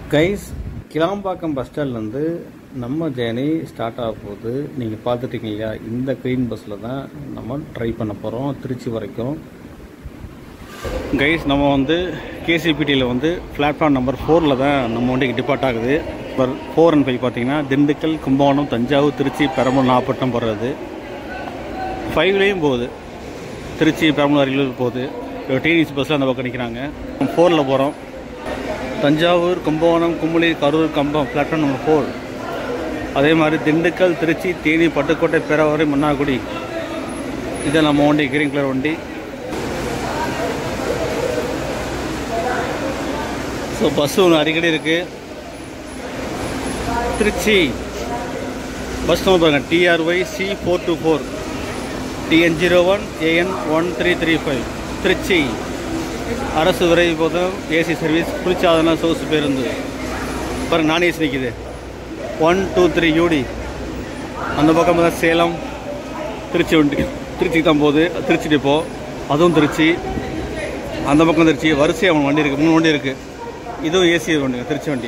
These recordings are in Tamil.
கைஸ் கிளாம்பாக்கம் பஸ் ஸ்டாண்ட்லேருந்து நம்ம ஜேர்னி ஸ்டார்ட் ஆக போகுது நீங்கள் பார்த்துட்டீங்க இல்லையா இந்த க்ரீன் பஸ்ஸில் தான் நம்ம ட்ரை பண்ண போகிறோம் திருச்சி வரைக்கும் கைஸ் நம்ம வந்து கேசிபிடியில் வந்து பிளாட்ஃபார்ம் நம்பர் ஃபோரில் தான் நம்ம வண்டிக்கு டிபார்ட் ஆகுது இப்போ ஃபோர் அண்ட் ஃபைவ் பார்த்தீங்கன்னா திண்டுக்கல் கும்பகோணம் தஞ்சாவூர் திருச்சி பெரம்பலூர் நாகப்பட்டினம் போகிறது ஃபைவ்லேயும் போகுது திருச்சி பெரம்பலூர் அரியலூர் போகுது இப்போ டிஎன்சி பஸ்ஸில் அந்த பக்கம் நிற்கிறாங்க ஃபோரில் போகிறோம் தஞ்சாவூர் கும்பகோணம் கும்பளி Karur Cumbum platform number four அதே மாதிரி திண்டுக்கல் திருச்சி தேனி பட்டுக்கோட்டை பேராவூர் மன்னார்குடி இதை நம்ம வண்டி கிரீன் கலர் வண்டி ஸோ பஸ்ஸு ஒன்று அடிக்கடி இருக்குது திருச்சி பஸ் நம்பர் பாருங்கள் TRY C four two four TN zero one AN one three three five Trichy அரசு விரைவு போதும் ஏசி சர்வீஸ் குளிச்சாதன சொகுசு பேருந்து பாருங்க நான் ஏசி நிற்கிது ஒன் டூ த்ரீ யூடி அந்த பக்கம் பார்த்தா சேலம் திருச்சி வண்டி திருச்சிக்கு தான் போகுது திருச்சி டிப்போ அதுவும் திருச்சி அந்த பக்கம் திருச்சி வரிசையாக அவன் வண்டி இருக்குது மூணு வண்டி இருக்குது இதுவும் ஏசி வண்டிங்க திருச்சி வண்டி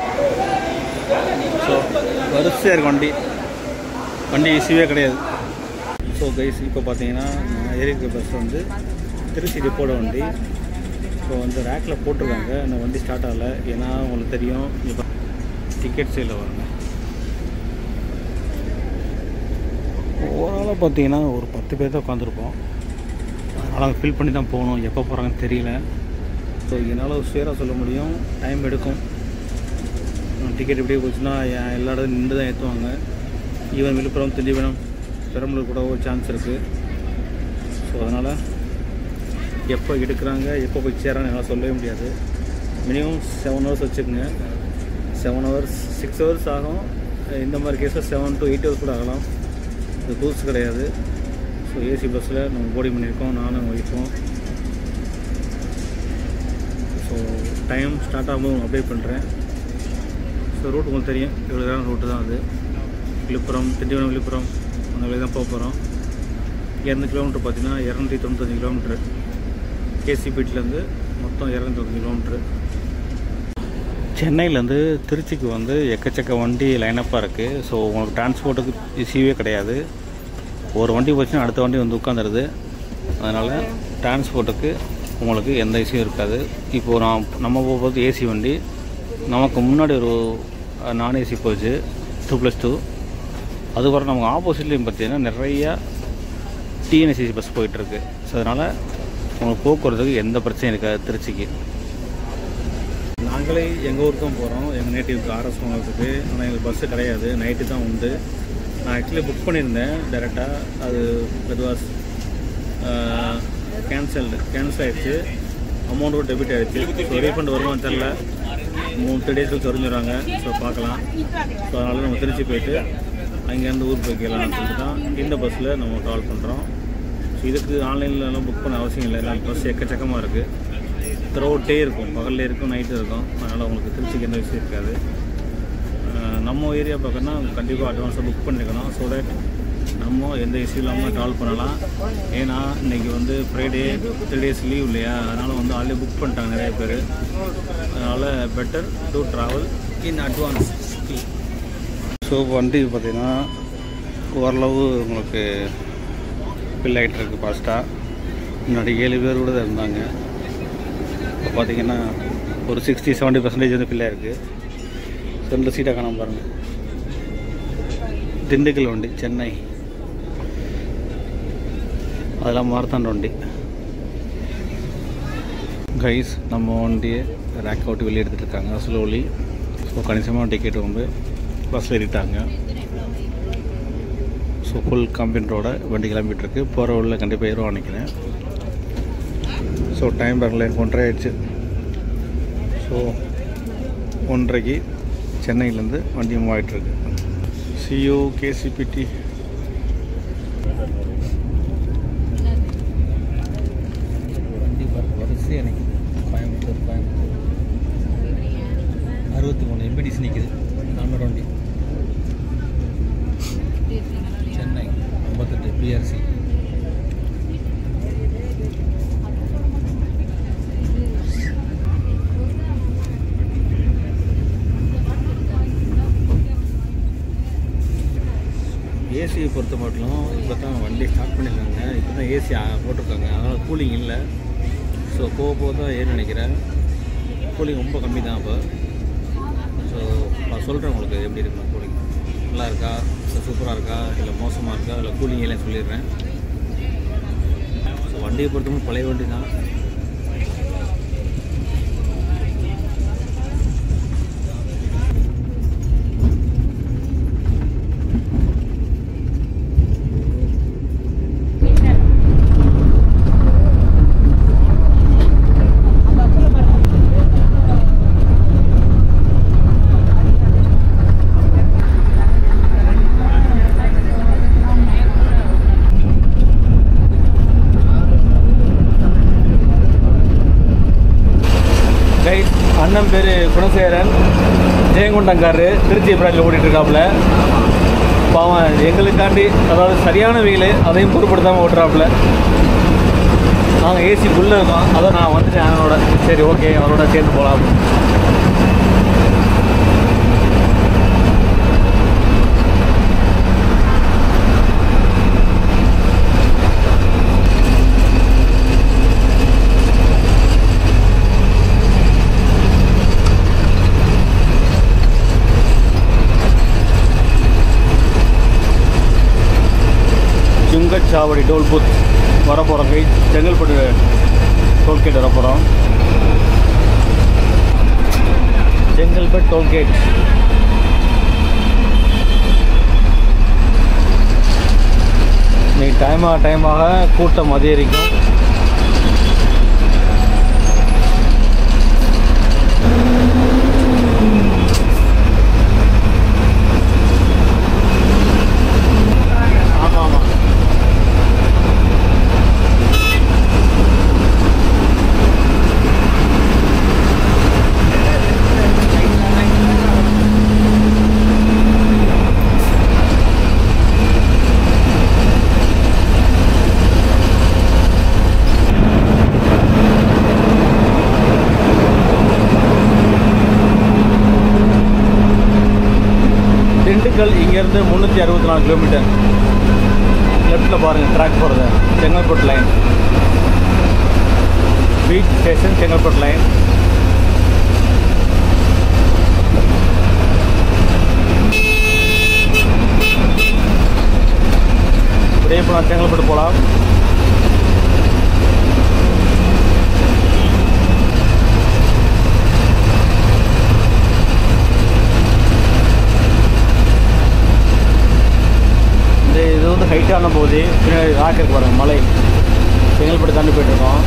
ஸோ வரிசையாக இருக்கு வண்டி வண்டி ஈஸியே கிடையாது ஸோ கைஸ் இப்போ பார்த்தீங்கன்னா நான் ஏறிக்க பஸ் வந்து திருச்சி டிப்போட வண்டி ஸோ வந்து ரேக்கில் போட்டிருக்காங்க இந்த வண்டி ஸ்டார்ட் ஆகலை ஏன்னா உங்களுக்கு தெரியும் இப்போ டிக்கெட் சேலில் வருங்க ஓவராலாக பார்த்தீங்கன்னா ஒரு பத்து பேர் தான் உட்காந்துருப்போம் அதனால் ஃபில் பண்ணி தான் போகணும் எப்போ போகிறாங்கன்னு தெரியல ஸோ என்னால் ஷேராக சொல்ல முடியும் டைம் எடுக்கும் டிக்கெட் இப்படியே போச்சுன்னா எ- எல்லா இடத்துல நின்று தான் ஏற்றுவாங்க ஈவன் விழுப்புரம் திண்டிவனம் பெரம்பலூர் கூட ஒரு சான்ஸ் இருக்குது ஸோ அதனால் எப்போ எடுக்கிறாங்க எப்போ போய் சேரான்னு என்னால் சொல்லவே முடியாது மினிமம் செவன் ஹவர்ஸ் வச்சுக்கோங்க செவன் ஹவர்ஸ் சிக்ஸ் ஹவர்ஸ் ஆகும் இந்த மாதிரி கேஸில் செவன் to எயிட் ஹவர்ஸ் கூட ஆகலாம் இது ரூல்ஸ் கிடையாது ஸோ ஏசி பஸ்ஸில் நம்ம போர்டிங் பண்ணியிருக்கோம் நானும் ஒய்ஃபும் ஸோ டைம் ஸ்டார்ட் ஆகும்போது அப்டேட் பண்ணுறேன் ஸோ ரூட் உங்களுக்கு தெரியும் இவ்வளோ நேரம் ரூட்டு தான் அது விழுப்புரம் திண்டிவனம் விழுப்புரம் அந்த வழி தான் போக போகிறோம் இரநூறு கிலோமீட்டர் பார்த்தீங்கன்னா இரநூத்தி தொண்ணூத்தஞ்சு கிலோமீட்ரு கேசிபீட்லேருந்து மொத்தம் இரநூத்தஞ்சு கிலோமீட்ரு சென்னையிலேருந்து திருச்சிக்கு வந்து எக்கச்சக்க வண்டி லைனப்பாக இருக்குது ஸோ உங்களுக்கு டிரான்ஸ்போர்ட்டுக்கு இஷ்யூவே கிடையாது ஒரு வண்டி போச்சுன்னா அடுத்த வண்டி வந்து உட்காந்துருது அதனால் டிரான்ஸ்போர்ட்டுக்கு உங்களுக்கு எந்த இஷ்யூ இருக்காது இப்போது நான் நம்ம போகிறது ஏசி வண்டி நமக்கு முன்னாடி ஒரு நான் ஏசி போச்சு டூ ப்ளஸ் டூ அதுக்கப்புறம் நமக்கு ஆப்போசிட்லேயும் பார்த்தீங்கன்னா நிறையா டிஎன்எஸ்சி பஸ் போயிட்டுருக்கு ஸோ அதனால் உங்களுக்கு போக்குவரத்துக்கு எந்த பிரச்சனையும் இருக்காது திருச்சிக்கு நாங்களே எங்கள் ஊருக்கு தான் போகிறோம் எங்கள் நேட்டிவ்க்கு ஆர்எஸ் வாங்கிறதுக்கு ஆனால் எங்களுக்கு பஸ்ஸு கிடையாது நைட்டு தான் உண்டு நான் ஆக்சுவலி புக் பண்ணியிருந்தேன் டேரெக்டாக அது இட் வாஸ் கேன்சல்டு கேன்சல் ஆகிடுச்சு அமௌண்ட்டும் டெபிட் ஆகிடுச்சு ஸோ ரீஃபண்ட் வருமானு தெரில மூணு த்ரீ டேஸில் தெரிஞ்சிடுறாங்க ஸோ பார்க்கலாம் ஸோ அதனால் நம்ம திருச்சி போயிட்டு அங்கேருந்து ஊர் போய்க்கலாம்னு சொல்லிட்டு தான் இந்த பஸ்ஸில் நம்ம கால் பண்ணுறோம் ஸோ இதுக்கு ஆன்லைன்லலாம் புக் பண்ண அவசியம் இல்லை ஏன்னா பஸ் எக்கச்சக்கமாக இருக்குது த்ரோட் டே இருக்கும் பகல்ல இருக்கும் நைட்டு இருக்கும் அதனால் உங்களுக்கு திருச்சிக்கு எந்த விஷயம் இருக்காது அஹ் நம்ம ஏரியா பக்கம்னா கண்டிப்பாக அட்வான்ஸாக புக் பண்ணிருக்கணும் ஸோ தட் நம்ம எந்த இஷ்யூ இல்லாமல் ட்ராவல் பண்ணலாம் ஏன்னா இன்றைக்கி வந்து ஃப்ரைடே த்ரீ டேஸ் லீவ் இல்லையா அதனால் வந்து ஆல்ரெடி புக் பண்ணிட்டாங்க நிறைய பேர் அதனால் better to travel in advance so வண்டி பார்த்திங்கன்னா ஓரளவு உங்களுக்கு ஃபில் ஆகிட்டு இருக்கு ஃபாஸ்ட்டாக முன்னாடி ஏழு பேர் கூட தான் இருந்தாங்க இப்போ பார்த்தீங்கன்னா ஒரு சிக்ஸ்டி செவன்ட்டி பர்சன்டேஜ் வந்து ஃபில் ஆயிருக்கு ரெண்டு சீட்டாக காணாம பாருங்கள் திண்டுக்கல் வண்டி சென்னை அதெல்லாம் மாரத்தான் வண்டி கைஸ் நம்ம வண்டியை ரேக் அவுட்டு வெளியே எடுத்துகிட்டு இருக்காங்க ஸ்லோலி ஸோ கணிசமாக டிக்கெட் வந்து பஸ்ஸில் ஏறிட்டாங்க ஸோ ஃபுல் கம்பெனியோட வண்டி கிளம்பிட்டு இருக்கு போகிற உள்ள கண்டிப்பாக ஏறுவான் நினைக்கிறேன் ஸோ டைம் பாருங்களேன் ஒன்றரை ஆயிடுச்சு ஸோ ஒன்றரைக்கு சென்னையிலேருந்து வண்டி மூவ் ஆகிட்டுருக்கு சிஓ கேசிபிடி வண்டி வரிசை எனக்கு கோயம்புத்தூர் கோயம்புத்தூர் அறுபத்தி மூணு எம்பிடிசி நிற்குது நானூறு வண்டி சென்னை ஐம்பத்தெட்டு பிஆர்சி ஏசியை பொறுத்த மட்டும் இப்போ தான் வண்டி ஸ்டார்ட் பண்ணியிருக்காங்க இப்போ தான் ஏசி போட்டிருக்காங்க அதனால் கூலிங் இல்லை ஸோ போக போக தான் ஏறி நினைக்கிறேன் கூலிங் ரொம்ப கம்மி தான் இப்போ ஸோ நான் சொல்கிறேன் உங்களுக்கு எப்படி இருக்குன்னு கூலிங் நல்லா இருக்கா சூப்பராக இருக்கா இல்லை மோசமாக இருக்கா இல்லை கூலிங் எல்லாம் சொல்லிடுறேன் ஸோ வண்டியை பொறுத்தவரை பழைய வண்டி தான் கைஸ் அண்ணன் பேர் குணசேகரன் ஜெயங்கொண்டங்காரு திருச்சி பிராண்டில் ஓடிட்டு இருக்காப்புல பாவம் எங்களுக்காண்டி அதாவது சரியான வெயில் அதையும் பொருட்படுத்தாமல் ஓட்டுறாப்புல நாங்கள் ஏசி ஃபுல்லாக இருக்கோம் அதான் நான் வந்துட்டேன் அவனோட சரி ஓகே அவரோட சேர்ந்து போகலாம் ஜுங்கச்சாவடி டோல் பூத் வரப்போகிறோம் கை செங்கல்பட்டு டோல்கேட் வரப்போகிறோம் செங்கல்பட்டு டோல்கேட் நீ டைமாக டைமாக கூட்டம் அதிகரிக்கும் ஆமாம் ஆமாம் திண்டுக்கல் இங்கேருந்து முந்நூற்றி அறுபத்தி நாலு கிலோமீட்டர் லெஃப்ட்டில் பாருங்கள் ட்ராக் போகிறது Chengalpattu line beach station Chengalpattu line இப்படியே இப்போ நான் செங்கல்பட்டு போகலாம் இந்த இது வந்து ஹைட்டான போகுது பின்னாடி ராக் இருக்கு பாருங்க மலை செங்கல்பட்டு தாண்டி போயிட்டுருக்கோம்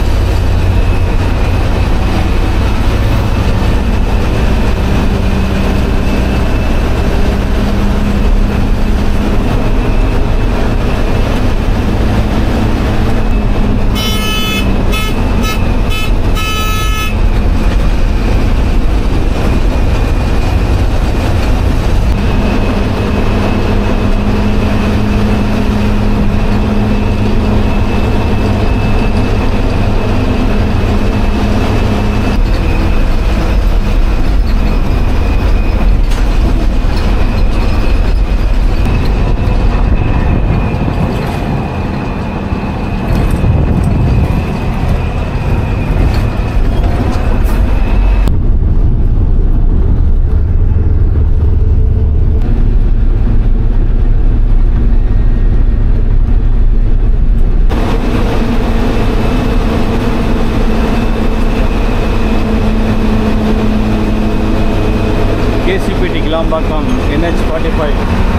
KCBT Kilambakkam NH forty five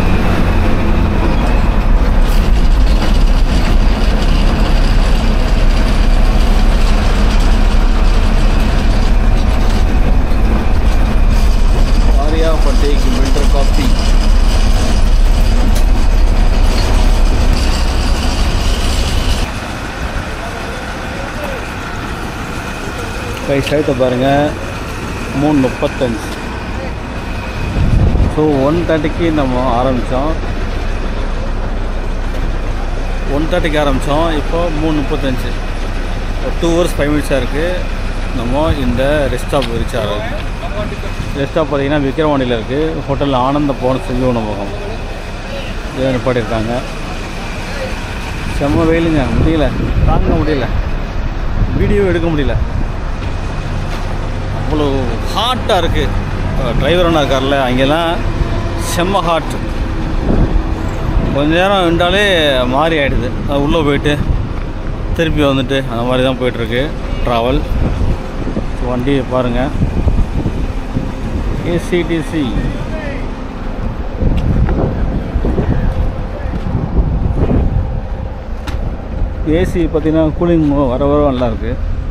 ஆரியாபட்டேக்கு மில்டர் காஃபி கை சைட்டை பாருங்கள் மூணு முப்பத்தஞ்சு ஸோ ஒன் தேர்ட்டிக்கு நம்ம ஆரம்பித்தோம் ஒன் தேர்ட்டிக்கு ஆரம்பித்தோம் இப்போ மூணு முப்பத்தஞ்சு டூ ஹவர்ஸ் ஃபைவ் மினிட்ஸாக இருக்குது நம்ம இந்த ரெஸ்ட் ஸ்டாப் ரீச் ஆகிறோம் ரெஸ்ட் ஸ்டாப் பார்த்தீங்கன்னா விக்ரவாண்டியில் இருக்குது ஹோட்டல் ஆனந்த போன செல்வி உணவகம் இதை நிப்பாட்டியிருக்காங்க செம்ம வெயிலுங்க முடியல தாங்க முடியல வீடியோ எடுக்க முடியல அவ்வளோ ஹாட்டாக இருக்குது டிரைவர் ஒன்றா இருக்கார்ல அங்கெல்லாம் செம்ம ஹாட் கொஞ்ச நேரம் நின்றாலே மாறி ஆகிடுது உள்ளே போயிட்டு திருப்பி வந்துட்டு அந்த மாதிரி தான் போயிட்டுருக்கு ட்ராவல் வண்டி பாருங்கள் ஏசிடிசி ஏசி பார்த்தீங்கன்னா கூலிங் வர வர நல்லா இருக்குது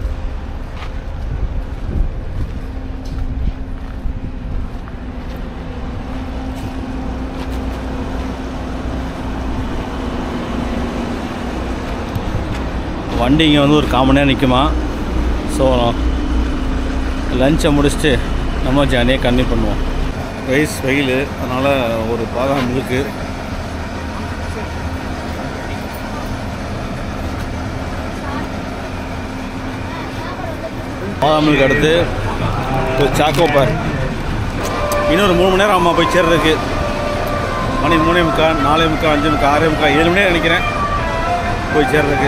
வண்டி இங்கே வந்து ஒரு காமன் நேரம் நிற்குமா ஸோ லஞ்சை முடிச்சுட்டு நம்ம ஜேர்னியை கன்டினியூ பண்ணுவோம் ரைஸ் வெயில் அதனால் ஒரு பாதாம் மில்க்கு பாதாம் மில்க் அடுத்து ஒரு சாக்கோ பார் இன்னொரு மூணு மணி நேரம் அம்மா போய் சேர்றதுக்கு மணி மூணே முக்கால் நாலே முக்கால் அஞ்சு முக்கால் ஆறே முக்கால் ஏழு மணி நேரம் நினைக்கிறேன் போய் சேர்றதுக்கு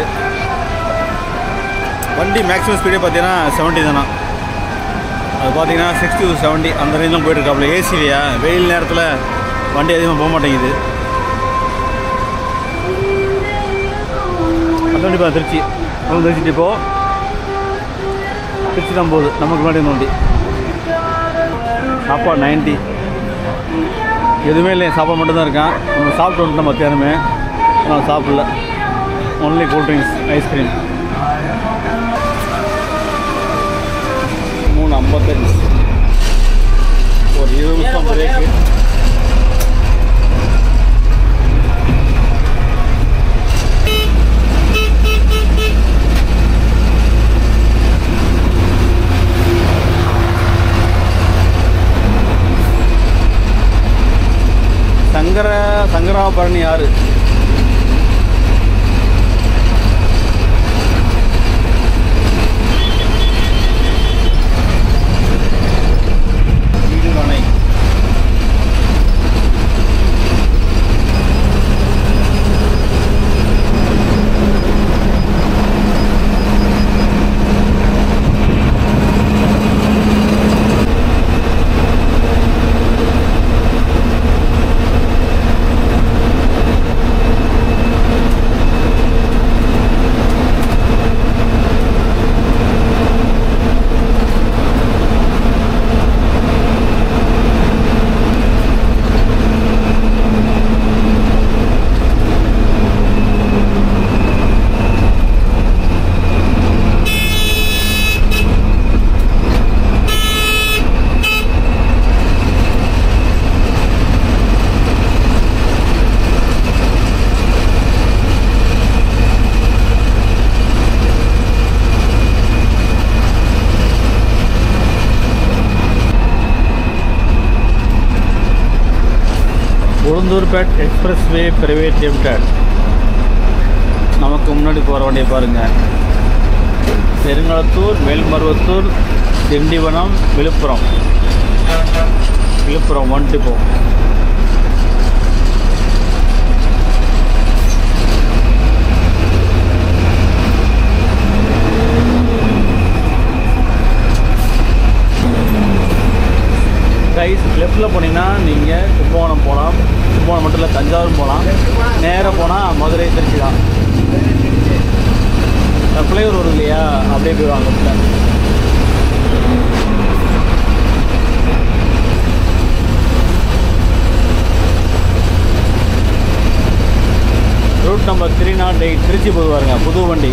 வண்டி மேக்ஸிமம் ஸ்பீடே பார்த்தீங்கன்னா செவன்ட்டி தானா அது பார்த்தீங்கன்னா சிக்ஸ்டி டு செவன்ட்டி அந்த ரேஞ்சில் போயிட்டுருக்காப்புல ஏசிலையா வெயில் நேரத்தில் வண்டி அதிகமாக போக மாட்டேங்குது கண்டிப்பாக திருச்சி நம்ம திருச்சி டிப்போ திருச்சி தான் போகுது நமக்கு முன்னாடி இந்த வண்டி சாப்பாடு நைன்ட்டி எதுவுமே இல்லை சாப்பாடு மட்டும்தான் இருக்கான் நம்ம சாப்பிட்டு வந்துட்டோம் மத்தியானமே நான் சாப்பிடல ஒன்லி கூல் ட்ரிங்க்ஸ் ஐஸ்கிரீம் மூணு ஐம்பத்தஞ்சு ஒரு இருபது நிமிஷம் பிரேக்கு சங்கர சங்கராபரணி யாரு வீடுமனை Ulundurpet expressway private limited நமக்கு முன்னாடி போகிற வண்டியை பாருங்கள் Perungalathur Melmaruvathur Tindivanam Villupuram Villupuram one depot guys லெஃப்ட்டில் போனீங்கன்னா நீங்கள் கும்பகோணம் போகலாம் கும்பகோணம் மட்டும் இல்லை தஞ்சாவூர் போகலாம் நேராக போனால் மதுரை திருச்சி தான் ஃப்ளைவர் வரும் இல்லையா அப்படியே போயிடுவாங்க உள்ள. Route number three not eight Trichy போது பாருங்க புது வண்டி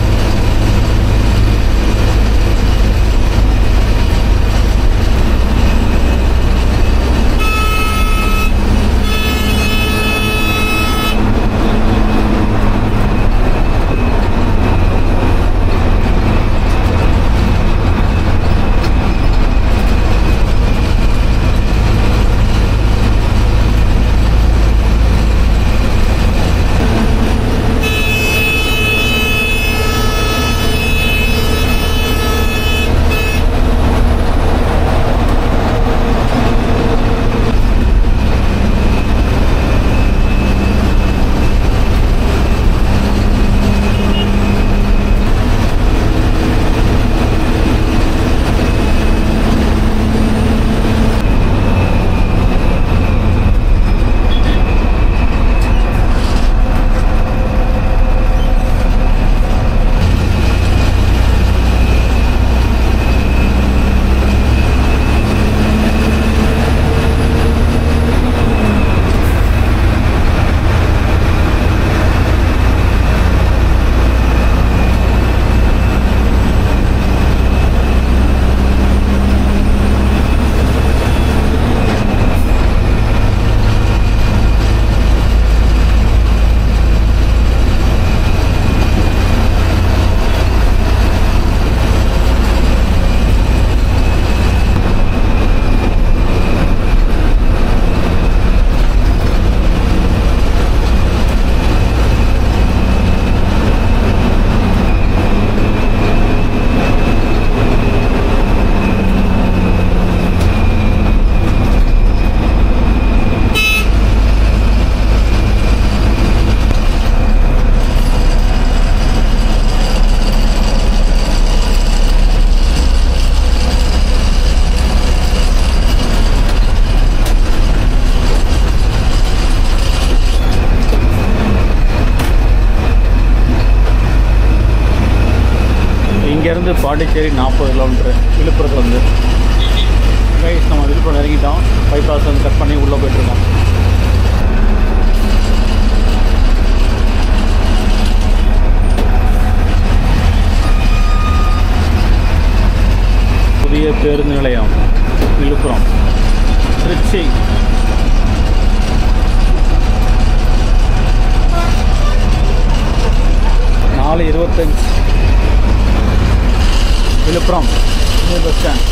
இங்கேருந்து பாண்டிச்சேரி நாற்பது கிலோமீட்ரு விழுப்புரத்தில் வந்து கைஸ் நம்ம விழுப்புரம் இறங்கிட்டோம் பைபாஸ் வந்து கட் பண்ணி உள்ளே போயிட்டுருக்கோம் புதிய பேருந்து நிலையம் விழுப்புரம் திருச்சி நாலு இருபத்தஞ்சு Villupuram new bus stand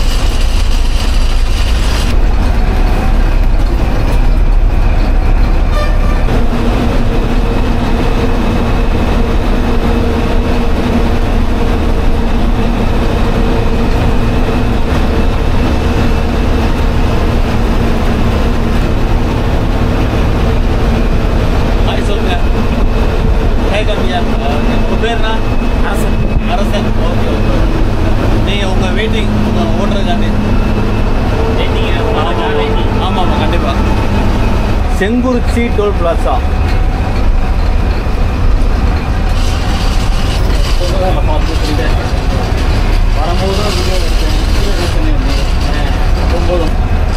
hi சொல்லுங்க ஹே கம்மியா உங்கள் பேர்னா அரசன் அரசன் ஓகே ஓகே நீங்கள் உங்கள் வெயிட்டிங் உங்கள் ஓட்டுறதுக்காண்டி வெயிட்டிங் ஆமாம் ஆமாம் கண்டிப்பாக செங்குறிச்சி டோல் பிளாசா வரும்போது தான் வீடியோ எடுத்தேன் வீடியோ எடுத்தேன் போகும்போதும்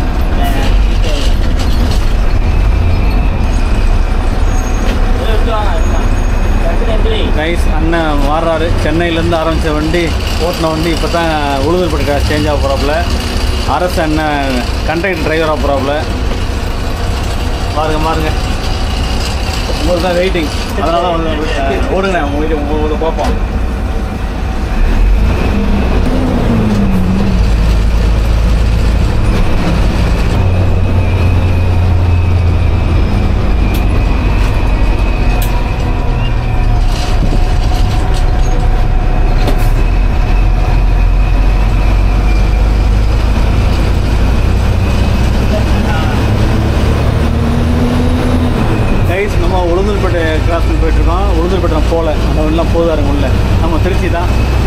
கைஸ் அண்ணன் மாறுறாரு சென்னையிலேருந்து ஆரம்பித்த வண்டி ஓட்டின வண்டி இப்போ தான் உழுதுபட்டு சேஞ்ச் ஆக போகிறாப்புல அரசு அண்ணன் கண்டக்டர் டிரைவராக போகிறாப்புல பாருங்க பாருங்க உங்களுக்கு தான் வெயிட்டிங் அதனால வந்து ஓடுங்க உங்களுக்கு உங்களுக்கு பார்ப்போம் கைஸ் நம்ம உளுந்தூர்பேட்டை கிராஸ் பண்ணி போயிட்டுருக்கோம் உளுந்தூர்பேட்டை நம்ம போகல அந்த வண்டிலாம் போதாருங்க உள்ள நம்ம திருச்சி தான்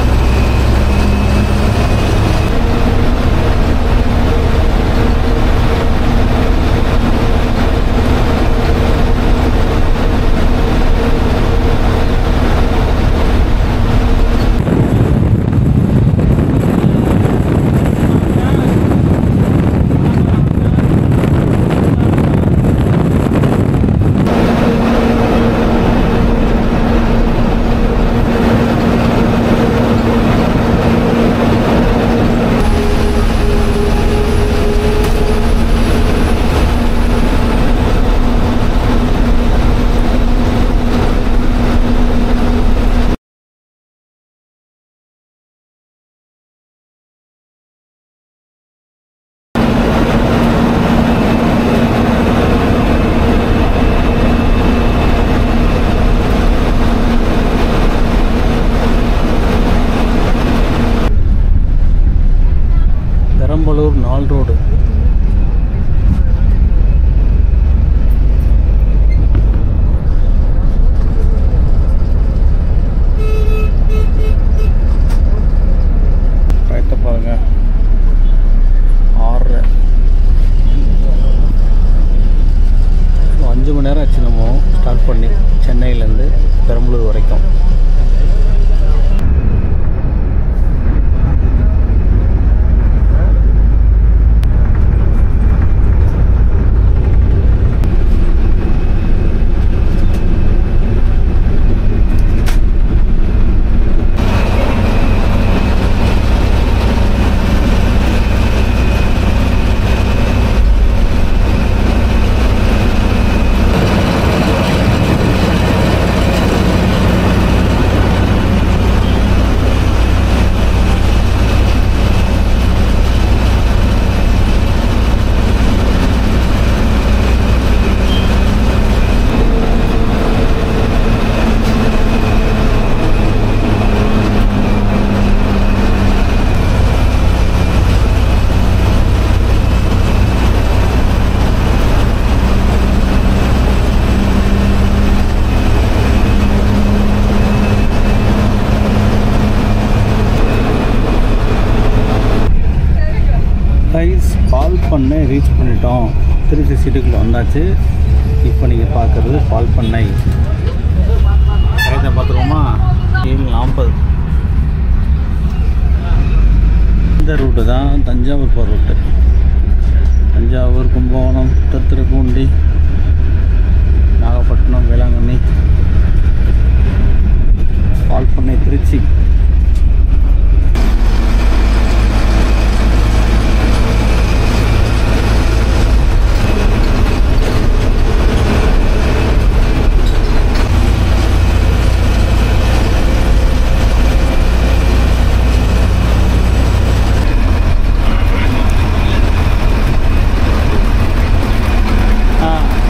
பெரம்பலூர் நாள் ரோடு டயத்தை பாருங்க ஆறு அஞ்சு மணி நேரம் ஆச்சு நம்ம ஸ்டார்ட் பண்ணி சென்னையிலேருந்து பெரம்பலூர் வரைக்கும் கைஸ் பால் பண்ணை ரீச் பண்ணிட்டோம் திருச்சி சிட்டிக்குள்ளே வந்தாச்சு இப்போ நீங்கள் பார்க்குறது பால் பண்ணை கைதை பார்த்துருவோமா ஏழு நாற்பது இந்த ரூட்டு தான் தஞ்சாவூர் போகிற ரூட்டு தஞ்சாவூர் கும்பகோணம் திருத்துறைப்பூண்டி நாகப்பட்டினம் வேளாங்கண்ணி பால்பண்ணை திருச்சி ஆ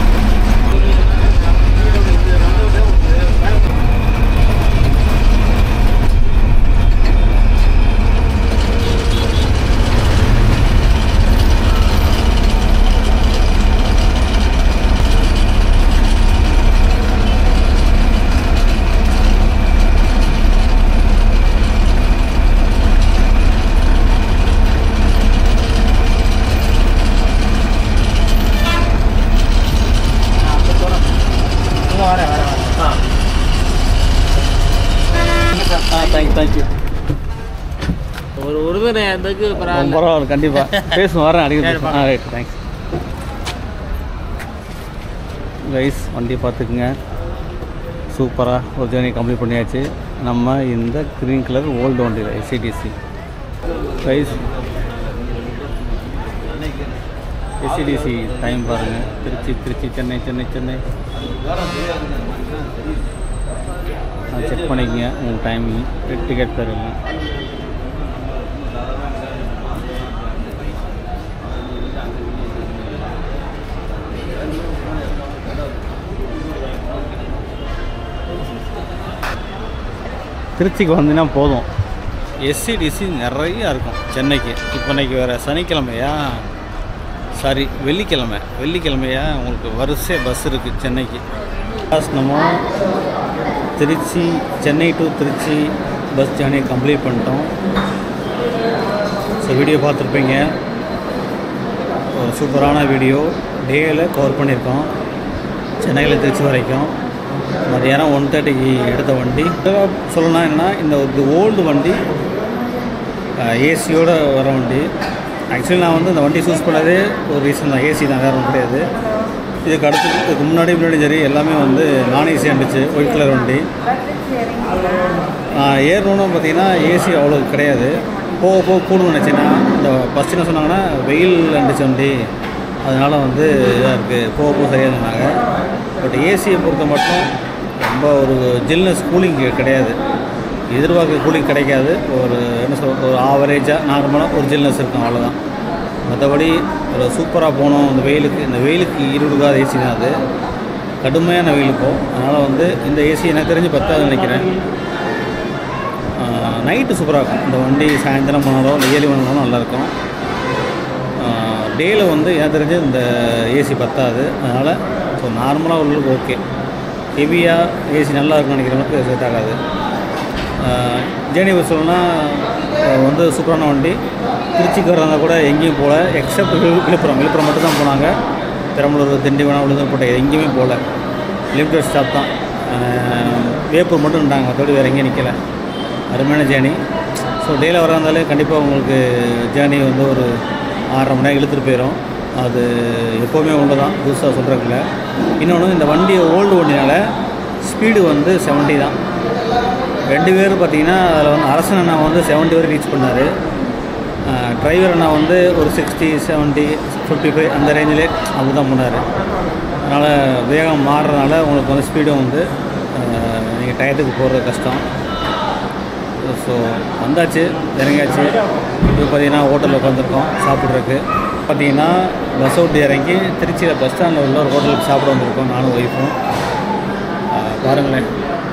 ஆ தேங்க் தேங்க்யூ ஒரு உறுதுணை இருந்ததுக்கு பரவாயில்ல பரவாயில்ல கண்டிப்பாக பேசும் வரேன் அடிக்கடி பேசுவேன். ஆ ரைட் தேங்க்ஸ் கைஸ் வண்டி பார்த்துக்குங்க சூப்பராக ஒரு ஜேர்னி கம்ப்ளீட் பண்ணியாச்சு நம்ம இந்த க்ரீன் கலர் ஓல்டு வண்டியில் எஸ்சிடிசி கைஸ் எஸ்சிடிசி டைம் பாருங்கள் திருச்சி திருச்சி சென்னை சென்னை சென்னை செக் பண்ணிக்கங்க உங்கள் டைமிங் டிக்கெட் தருங்க திருச்சிக்கு வந்தீங்கன்னா போதும் எஸ்சிடிசி நிறையா இருக்கும் சென்னைக்கு இப்போ இன்னைக்கு வேறு சனிக்கிழமையா சாரி வெள்ளிக்கிழமை வெள்ளிக்கிழமையா உங்களுக்கு வரிசை பஸ் இருக்குது சென்னைக்கு லாஸ்ட் நம்ம Trichy Chennai to Trichy bus journey complete பண்ணிட்டோம் ஸோ வீடியோ பார்த்துருப்பீங்க ஒரு சூப்பரான வீடியோ டேயில் கவர் பண்ணியிருக்கோம் சென்னையில் திருச்சி வரைக்கும் மதியானம் ஒன் தேர்ட்டிக்கு எடுத்த வண்டி சொல்லணும்னா என்னன்னா இந்த ஒரு ஓல்டு வண்டி ஏசியோட வர வண்டி ஆக்சுவலி நான் வந்து இந்த வண்டி சூஸ் பண்ணதே ஒரு ரீசன் தான் ஏசி தான் வேறு ஒன்றும் கிடையாது இதுக்கு அடுத்து இதுக்கு முன்னாடி முன்னாடி சரி எல்லாமே வந்து நான் ஏசி இருந்துச்சு ஒயிட் கலர் வண்டி ஏறணும்னு பார்த்தீங்கன்னா ஏசி அவ்வளோ கிடையாது போக போக கூடணும்னு நினச்சேன்னா இந்த ஃபஸ்ட் என்ன சொன்னாங்கன்னா வெயில் இருந்துச்சு வண்டி அதனால் வந்து இதாக இருக்குது போக போக சரியாக சொன்னாங்க பட் ஏசியை பொறுத்த மட்டும் ரொம்ப ஒரு ஜில்னஸ் கூலிங் கிடையாது எதிர்பார்க்க கூலிங் கிடைக்காது ஒரு என்ன சொல் ஒரு ஆவரேஜாக நார்மலாக ஒரு ஜில்னஸ் இருக்கும் அவ்வளோதான் மற்றபடி ஒரு சூப்பராக போனோம் இந்த வெயிலுக்கு இந்த வெயிலுக்கு ஈடுகாத ஏசி தான் அது கடுமையான வெயில் இப்போ அதனால் வந்து இந்த ஏசி எனக்கு தெரிஞ்சு பத்தாது நினைக்கிறேன் நைட்டு சூப்பராக இருக்கும் இந்த வண்டி சாயந்தரம் போனாலும் இல்லை ஏழு மணி நல்லாயிருக்கும் டேயில் வந்து எனக்கு தெரிஞ்சு இந்த ஏசி பத்தாது அதனால் ஸோ நார்மலாக உள்ளுக்கு ஓகே ஹெவியாக ஏசி நல்லா இருக்கும்னு நினைக்கிறவங்களுக்கு செட் ஆகாது ஜேர்னி பஸ் சொல்லணும்னா வந்து சூப்பரான வண்டி திருச்சிக்கு வரதா கூட எங்கேயும் போகல எக்ஸப்ட் விழுப்புரம் விழுப்புரம் மட்டும் தான் போனாங்க பெரம்பலூர் திண்டிவனம் உளுந்தூர்பேட்டை எங்கேயுமே போகல லிமிட்டட் ஸ்டாப் தான் அஹ், வேப்பூர் மட்டும் இருந்தாங்க மற்றபடி வேறு எங்கேயும் நிற்கல அருமையான ஜேர்னி ஸோ டேயில் வரந்தாலே கண்டிப்பாக உங்களுக்கு ஜேர்னி வந்து ஒரு ஆறரை மணி நேரம் இழுத்துட்டு போயிடும் அது எப்போவுமே ஒன்று தான் புதுசாக சொல்கிறதுல இன்னொன்று இந்த வண்டி ஓல்டு வண்டினால ஸ்பீடு வந்து 70 தான் ரெண்டு பேர் பார்த்தீங்கன்னா அதில் வந்து அரசன் அண்ணா வந்து 70 வரை ரீச் பண்ணார் டிரைவர் அண்ணா வந்து ஒரு சிக்ஸ்டி செவன்ட்டி ஃபிஃப்டி ஃபைவ் அந்த ரேஞ்சிலே அப்படி தான் போனார் அதனால் வேகம் மாறுறதுனால உங்களுக்கு வந்து ஸ்பீடும் வந்து நீங்கள் டயத்துக்கு போகிறது கஷ்டம் ஸோ வந்தாச்சு இறங்கியாச்சு இப்போ பார்த்தீங்கன்னா ஹோட்டலில் உட்காந்துருக்கோம் சாப்பிட்றதுக்கு பார்த்தீங்கன்னா பஸ் விட்டு இறங்கி திருச்சியில் பஸ் ஸ்டாண்டில் உள்ள ஒரு ஹோட்டலுக்கு சாப்பிட வந்திருக்கோம் நானும் ஒய்ஃபும் பாருங்களேன்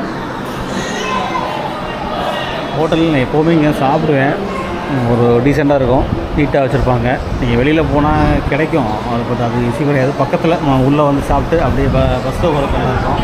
ஹோட்டலில் நான் எப்போவுமே இங்கே சாப்பிடுவேன் ஒரு டீசெண்டாக இருக்கும் நீட்டாக வச்சுருப்பாங்க நீங்கள் வெளியில் போனால் கிடைக்கும் அது பட் அது ஈஸி கிடையாது பக்கத்தில் நான் உள்ளே வந்து சாப்பிட்டு அப்படியே ப பஸ்ஸில் போகிற இருக்கும்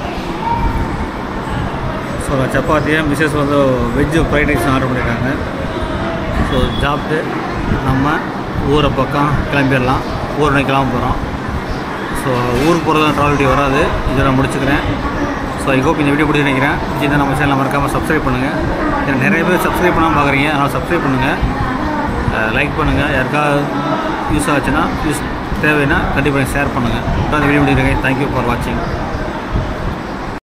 ஸோ சப்பாத்தியை மிஸ்ஸஸ் வந்து வெஜ்ஜு ஃப்ரைட் ரைஸ் ஆர்டர் பண்ணியிருக்காங்க ஸோ சாப்பிட்டு நம்ம ஊரை பக்கம் கிளம்பிடலாம் ஊர் கிளம்ப போகிறோம் ஸோ ஊருக்கு போகிறதுலாம் ட்ராவல் டே வராது இதை நான் முடிச்சுக்கிறேன் ஸோ ஐ ஹோப் இந்த வீடியோ பிடிச்சி நினைக்கிறேன் பிடிச்சிருந்தா நம்ம சேனலை மறக்காமல் சப்ஸ்கிரைப் பண்ணுங்கள் ஏன்னா நிறைய பேர் சப்ஸ்கிரைப் பண்ணாமல் பார்க்குறீங்க அதனால் சப்ஸ்கிரைப் பண்ணுங்கள் லைக் பண்ணுங்கள் யாருக்காவது யூஸ் ஆச்சுன்னா யூஸ் தேவைன்னா கண்டிப்பாக ஷேர் பண்ணுங்கள் அந்த வீடியோ முடிக்கிறேன் தேங்க்யூ ஃபார் வாட்சிங்